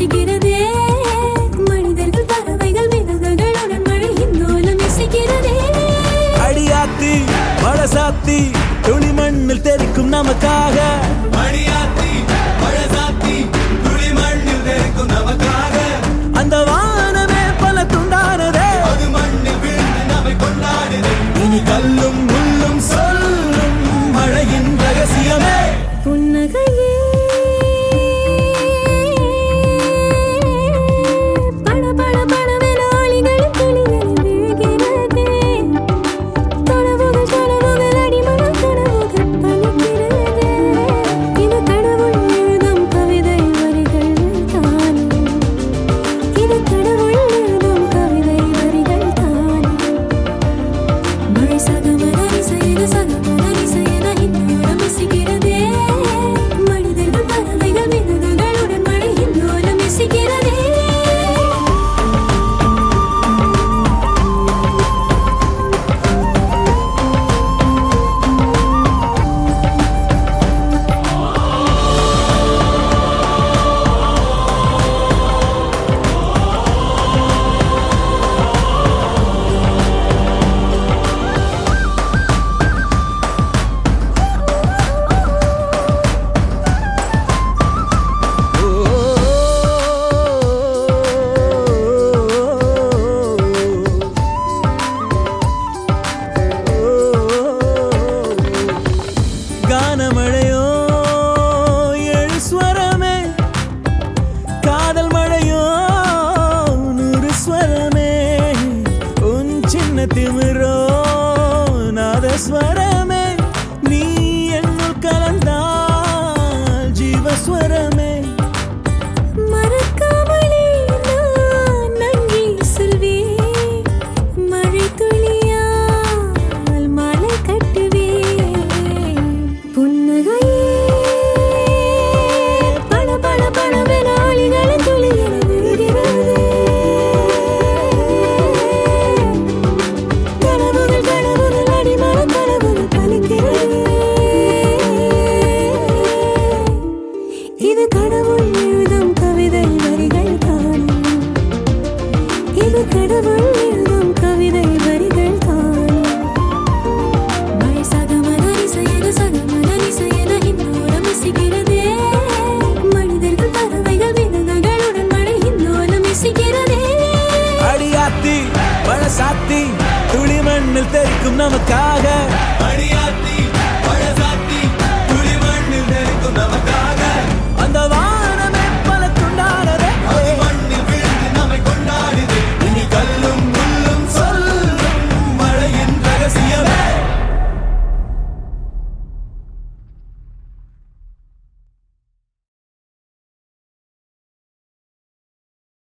இசைக்கிறதே மனிதர்கள் பறவைகள் விலங்குகளுடன் மழை இந்தோலம் இசைக்கிறதே அடியாத்தி மழை சாத்தி துளி மண்ணில் தெரிக்கும் நமக்காக மணியாத்தி மழை சாத்தி துளி மண்ணில் தெரிக்கும் நமக்காக அந்த வானமே பல துண்டானதே அது மண்ணில் விழுந்து நம்மை கொண்டாடுதே இனி கல்லும் முள்ளும் சொல்லும் மழையின் ரகசியமே புன்னகையே பட பட படவென ஒளிகளின் துளிகளில் விழுகிறதே கனவுகள் கனவுகள் அடிமனம் கனவுகள் பலிக்கிறதே இது கடவுள் எழுதும் கவிதை வரிகள் தானே இது கடவுள் எழுதும் கவிதை வரிகள் தானே மழை சகமதரி செய்த சகமதரி செய்த இன்னோலம் இசைக்கிறதே மனிதர்கள் பறவைகள் விலங்குகளுடன் மழை இன்னோலம் இசைக்கிறதே கானமழையோ எழு ஸ்வரமே காதல் மழையோ நூறு ஸ்வரமே உன் சின்ன திமிரோ நாதஸ்வரமே நீ என்னுள் கலந்தால் ஜீவஸ்வரமே மறக்காமலே நான் நன்றி சொல்வேன் மழை துளியால் மலை கட்டுவேன் புன்னகையே பட பட படவென ஒளிகளின் துளிகள் விழுகிறதே கனவுகள் கனவுகள் அடிமன கனவுகள் பலிக்கிறதே இது கடவுள் எழுதும் கவிதை வரிகள் தானே இது கடவுள் எழுதும் கவிதை வரிகள் தானே மழை சகமதரி செய்த சகமதரி செய்த இன்னோலம் இசைக்கிறதே மனிதர்கள் பறவைகள் விலங்குகளுடன் மழை இன்னோலம் இசைக்கிறதே அடியாத்தி மழை சாத்தி துளி மண்ணில் தெரிக்கும் நமக்காக